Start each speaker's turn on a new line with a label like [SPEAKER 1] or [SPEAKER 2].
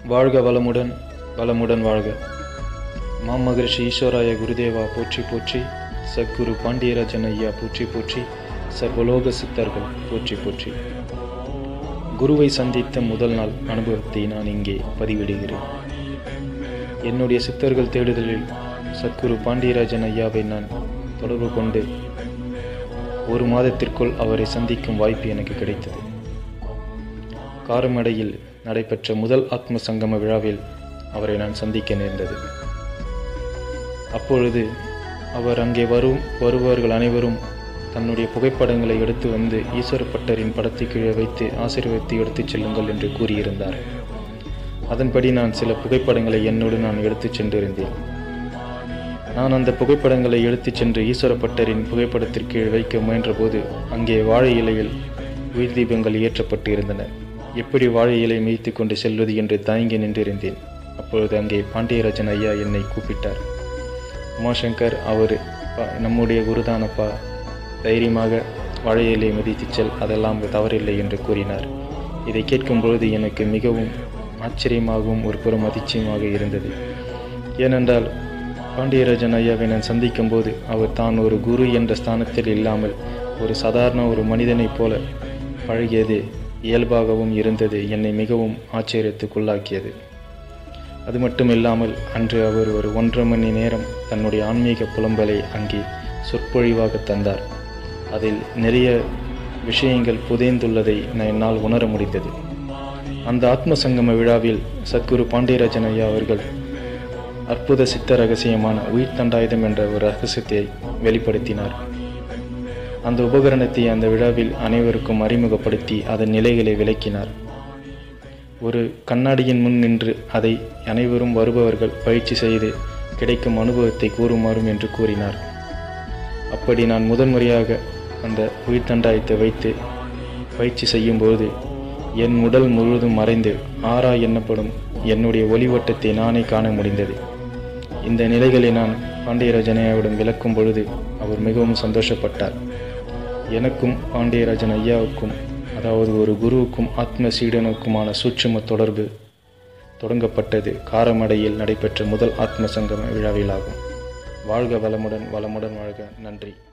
[SPEAKER 1] வாழ்க வளமுடன் வளமுடன் வாழ்க மாமகரிஷி ஈஸ்வராய குருதேவா போற்றி போற்றி சத்குரு பாண்டியராஜன் ஐயா போற்றி போற்றி சர்வலோக சித்தர்கள் போற்றி போற்றி குருவை சந்தித்த முதல் நாள் அனுபவத்தை நான் இங்கே பதிவிடுகிறேன் என்னுடைய சித்தர்கள் தேடுதலில் சத்குரு பாண்டியராஜன் ஐயாவை நான் தொடர்பு கொண்டு ஒரு மாதத்திற்குள் அவரை சந்திக்கும் வாய்ப்பு எனக்கு கிடைத்தது காரமடையில் நடைபெற்ற முதல் ஆத்ம சங்கம விழாவில் அவரை நான் சந்திக்க நேர்ந்தது அப்பொழுது அவர் அங்கே வரும் வருபவர்கள் அனைவரும் தன்னுடைய புகைப்படங்களை எடுத்து வந்து ஈஸ்வரப்பட்டரின் படத்தை கீழே வைத்து ஆசீர்வதித்து எடுத்துச் செல்லுங்கள் என்று கூறியிருந்தார் அதன்படி நான் சில புகைப்படங்களை என்னோடு நான் எடுத்துச் சென்றிருந்தேன் நான் அந்த புகைப்படங்களை எடுத்துச் சென்று ஈஸ்வரப்பட்டரின் புகைப்படத்திற்கு வைக்க முயன்றபோது அங்கே வாழை இலையில் உயிர் தீபங்கள் ஏற்றப்பட்டு இருந்தன எப்படி வாழை இலை மீய்த்து கொண்டு செல்வது என்று தயங்கி நின்றிருந்தேன் அப்பொழுது அங்கே பாண்டியராஜன் ஐயா என்னை கூப்பிட்டார் உமாசங்கர் அவர் நம்முடைய குருதானப்பா தைரியமாக வாழை இலை மிதித்துச் செல் அதெல்லாம் தவறில்லை என்று கூறினார் இதை கேட்கும் பொழுது எனக்கு மிகவும் ஆச்சரியமாகவும் ஒரு பெரும் அதிர்ச்சியமாக இருந்தது ஏனென்றால் பாண்டியராஜன் ஐயாவை நான் சந்திக்கும் போது அவர் தான் ஒரு குரு என்ற ஸ்தானத்தில் இல்லாமல் ஒரு சாதாரண ஒரு மனிதனைப் போல பழகியது இயல்பாகவும் இருந்தது என்னை மிகவும் ஆச்சரியத்துக்குள்ளாக்கியது அது மட்டும் இல்லாமல் அன்று அவர் ஒரு ஒன்றரை மணி நேரம் தன்னுடைய ஆன்மீக புலம்பலை அங்கே சொற்பொழிவாக தந்தார் அதில் நிறைய விஷயங்கள் புதைந்துள்ளதை நான் என்னால் உணர முடிந்தது அந்த ஆத்ம சங்கம விழாவில் சத்குரு பாண்டியராஜன் ஐயா அவர்கள் அற்புத சித்த ரகசியமான உயிர் தண்டாயுதம் என்ற ஒரு ரகசியத்தை வெளிப்படுத்தினார் அந்த உபகரணத்தை அந்த விழாவில் அனைவருக்கும் அறிமுகப்படுத்தி அதன் நிலைகளை விளக்கினார் ஒரு கண்ணாடியின் முன் நின்று அதை அனைவரும் வருபவர்கள் பயிற்சி செய்து கிடைக்கும் அனுபவத்தை கூறுமாறும் என்று கூறினார் அப்படி நான் முதன்முறையாக அந்த உயிர் தண்டாயத்தை வைத்து பயிற்சி செய்யும்போது என் உடல் முழுவதும் மறைந்து ஆறா எண்ணப்படும் என்னுடைய ஒளிவட்டத்தை நானே காண முடிந்தது இந்த நிலைகளை நான் பாண்டியராஜனையாவிடம் விளக்கும் பொழுது அவர் மிகவும் சந்தோஷப்பட்டார் எனக்கும் பாண்டியராஜன் ஐயாவுக்கும் அதாவது ஒரு குருவுக்கும் ஆத்ம சீடனுக்குமான சூட்சும தொடர்பு தொடங்கப்பட்டது காரமடையில் நடைபெற்ற முதல் ஆத்ம சங்கம விழாவிலாகும் வாழ்க வளமுடன் வளமுடன் வாழ்க நன்றி